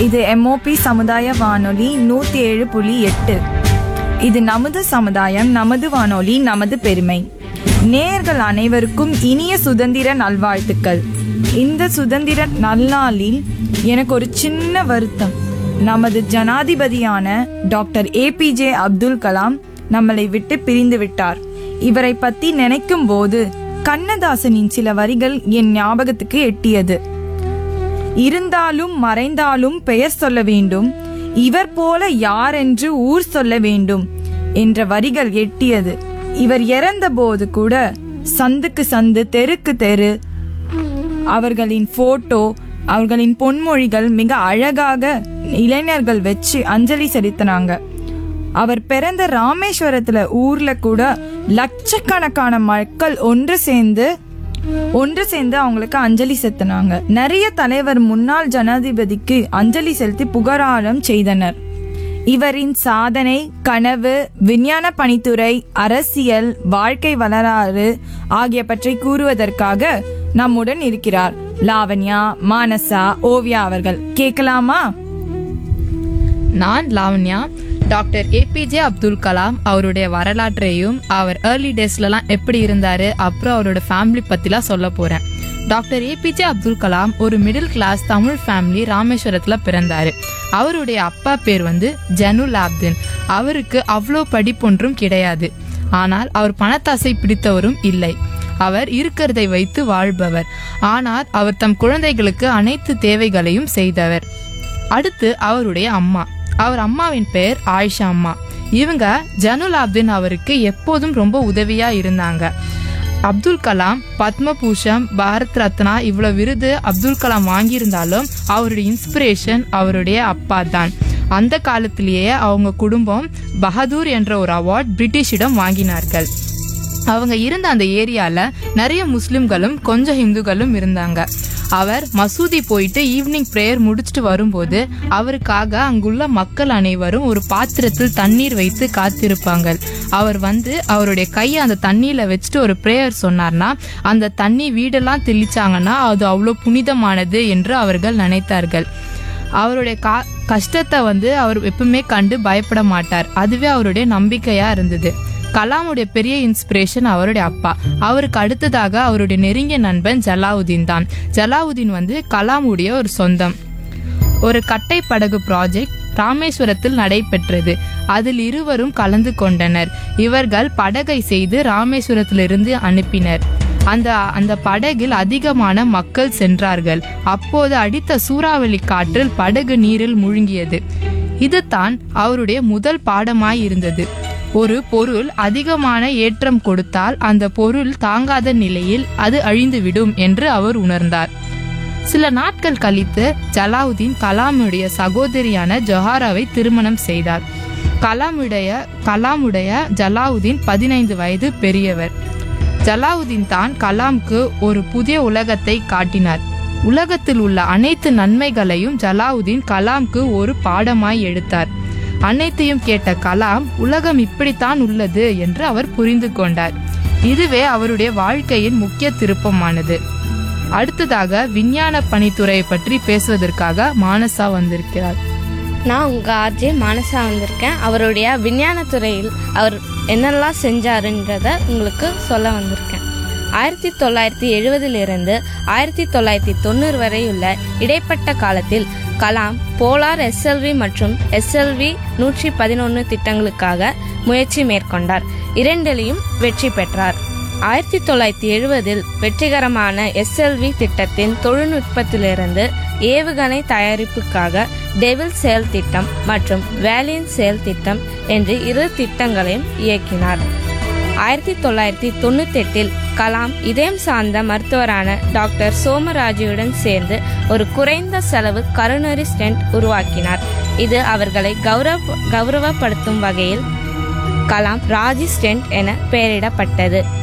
இது எம்ஓபி சமுதாய வானொலி நூத்தி ஏழு புள்ளி எட்டு இது நமது சமுதாயம் நமது வானொலி நமது பெருமை நேயர்கள் அனைவருக்கும் இனிய சுதந்திர நல்வாழ்த்துக்கள் இந்த சுதந்திர நல்நாளில் எனக்கு ஒரு சின்ன வருத்தம் நமது ஜனாதிபதியான டாக்டர் ஏபிஜே அப்துல் கலாம் நம்மளை விட்டு பிரிந்து விட்டார் இவரை பத்தி நினைக்கும் போது கண்ணதாசனின் சில வரிகள் என் ஞாபகத்துக்கு எட்டியது இருந்தாலும் மறைந்தாலும் பெயர் சொல்ல வேண்டும் இவர் போல யார் என்று ஊர் சொல்ல வேண்டும் என்ற வரிகள் எட்டியது இவர் இறந்த போது கூட சந்துக்கு சந்து தெருக்கு தெரு அவர்களின் போட்டோ அவர்களின் பொன்மொழிகள் மிக அழகாக இளைஞர்கள் வச்சு அஞ்சலி செலுத்தினாங்க அவர் பிறந்த ராமேஸ்வரத்துல ஊர்ல கூட லட்சக்கணக்கான மக்கள் ஒன்று சேர்ந்து ஒன்று சேர்ந்து அவங்களுக்கு அஞ்சலி செலுத்தினாங்க நிறைய தலைவர் முன்னாள் ஜனாதிபதிக்கு அஞ்சலி செலுத்தி புகழாரம் செய்தனர் இவரின் சாதனை கனவு விஞ்ஞான பணித்துறை அரசியல் வாழ்க்கை வரலாறு ஆகியவற்றை கூறுவதற்காக நம்முடன் இருக்கிறார் லாவண்யா மானசா ஓவியா அவர்கள் கேட்கலாமா நான் லாவண்யா டாக்டர் ஏபிஜே அப்துல் கலாம் அவருடைய வரலாற்றையும் அவர் ஏர்லி டேஸ்லலாம் எப்படி இருந்தாரு அப்புறம் அவரோட ஃபேமிலி பத்திலாம் சொல்ல போறேன் டாக்டர் ஏபிஜே அப்துல் கலாம் ஒரு மிடில் கிளாஸ் தமிழ் ஃபேமிலி ராமேஸ்வரத்துல பிறந்தாரு அவருடைய அப்பா பேர் வந்து ஜனுல் ஆப்தின் அவருக்கு அவ்வளோ படிப்பொன்றும் கிடையாது ஆனால் அவர் பணத்தாசை பிடித்தவரும் இல்லை அவர் இருக்கிறதை வைத்து வாழ்பவர் ஆனால் அவர் தம் குழந்தைகளுக்கு அனைத்து தேவைகளையும் செய்தவர் அடுத்து அவருடைய அம்மா அவர் அம்மாவின் பெயர் ஆயிஷா அம்மா இவங்க ஜனுல் அப்தின் அவருக்கு எப்போதும் ரொம்ப உதவியா இருந்தாங்க அப்துல் கலாம் பத்மபூஷம் பாரத் ரத்னா இவ்வளவு விருது அப்துல் கலாம் வாங்கியிருந்தாலும் அவருடைய இன்ஸ்பிரேஷன் அவருடைய அப்பா தான் அந்த காலத்திலேயே அவங்க குடும்பம் பகதூர் என்ற ஒரு அவார்ட் பிரிட்டிஷிடம் வாங்கினார்கள் அவங்க இருந்த அந்த ஏரியால நிறைய முஸ்லிம்களும் கொஞ்சம் இந்துக்களும் இருந்தாங்க அவர் மசூதி போயிட்டு ஈவினிங் ப்ரேயர் முடிச்சுட்டு வரும்போது அவருக்காக அங்குள்ள மக்கள் அனைவரும் ஒரு பாத்திரத்தில் தண்ணீர் வைத்து காத்திருப்பாங்க அவர் வந்து அவருடைய கையை அந்த தண்ணியில வச்சுட்டு ஒரு ப்ரேயர் சொன்னார்னா அந்த தண்ணி வீடெல்லாம் தெளிச்சாங்கன்னா அது அவ்வளோ புனிதமானது என்று அவர்கள் நினைத்தார்கள் அவருடைய கா கஷ்டத்தை வந்து அவர் எப்பவுமே கண்டு பயப்பட மாட்டார் அதுவே அவருடைய நம்பிக்கையா இருந்தது கலாமுடைய பெரிய இன்ஸ்பிரேஷன் அவருடைய அப்பா அவருக்கு அடுத்ததாக அவருடைய நெருங்கிய நண்பன் ஜலாவுதீன் தான் ஜலாவுதீன் வந்து கலாமுடைய ஒரு சொந்தம் ஒரு கட்டை படகு ப்ராஜெக்ட் ராமேஸ்வரத்தில் நடைபெற்றது அதில் இருவரும் கலந்து கொண்டனர் இவர்கள் படகை செய்து ராமேஸ்வரத்திலிருந்து அனுப்பினர் அந்த அந்த படகில் அதிகமான மக்கள் சென்றார்கள் அப்போது அடித்த சூறாவளி காற்றில் படகு நீரில் முழுங்கியது இதுதான் அவருடைய முதல் பாடமாய் இருந்தது ஒரு பொருள் அதிகமான ஏற்றம் கொடுத்தால் அந்த பொருள் தாங்காத நிலையில் அது அழிந்துவிடும் என்று அவர் உணர்ந்தார் சில நாட்கள் கழித்து ஜலாவுதீன் கலாமுடைய சகோதரியான ஜொஹாராவை திருமணம் செய்தார் கலாமுடைய கலாமுடைய ஜலாவுதீன் பதினைந்து வயது பெரியவர் ஜலாவுதீன் தான் கலாம்க்கு ஒரு புதிய உலகத்தை காட்டினார் உலகத்தில் உள்ள அனைத்து நன்மைகளையும் ஜலாவுதீன் கலாம்க்கு ஒரு பாடமாய் எடுத்தார் அனைத்தையும் கேட்ட கலாம் உலகம் இப்படித்தான் உள்ளது என்று அவர் புரிந்து கொண்டார் இதுவே அவருடைய வாழ்க்கையின் முக்கிய திருப்பமானது அடுத்ததாக விஞ்ஞான பணித்துறையை பற்றி பேசுவதற்காக மானசா வந்திருக்கிறார் நான் உங்கள் ஆர்ஜே மானசா வந்திருக்கேன் அவருடைய விஞ்ஞான துறையில் அவர் என்னெல்லாம் செஞ்சாருன்றத உங்களுக்கு சொல்ல வந்திருக்கேன் ஆயிரத்தி தொள்ளாயிரத்தி எழுபதிலிருந்து ஆயிரத்தி தொள்ளாயிரத்தி தொண்ணூறு வரை உள்ள இடைப்பட்ட காலத்தில் கலாம் போலார் எஸ்எல்வி மற்றும் எஸ்எல்வி நூற்றி பதினொன்று திட்டங்களுக்காக முயற்சி மேற்கொண்டார் இரண்டிலையும் வெற்றி பெற்றார் ஆயிரத்தி தொள்ளாயிரத்தி எழுபதில் வெற்றிகரமான எஸ்எல்வி திட்டத்தின் தொழில்நுட்பத்திலிருந்து ஏவுகணை தயாரிப்புக்காக டெவில் செயல் திட்டம் மற்றும் வேலியன் செயல் திட்டம் என்று இரு திட்டங்களையும் இயக்கினார் ஆயிரத்தி தொள்ளாயிரத்தி தொண்ணூத்தெட்டில் கலாம் இதயம் சார்ந்த மருத்துவரான டாக்டர் சோமராஜுடன் சேர்ந்து ஒரு குறைந்த செலவு கருணரி ஸ்டென்ட் உருவாக்கினார் இது அவர்களை கௌரவ கௌரவப்படுத்தும் வகையில் கலாம் ராஜி ஸ்டென்ட் என பெயரிடப்பட்டது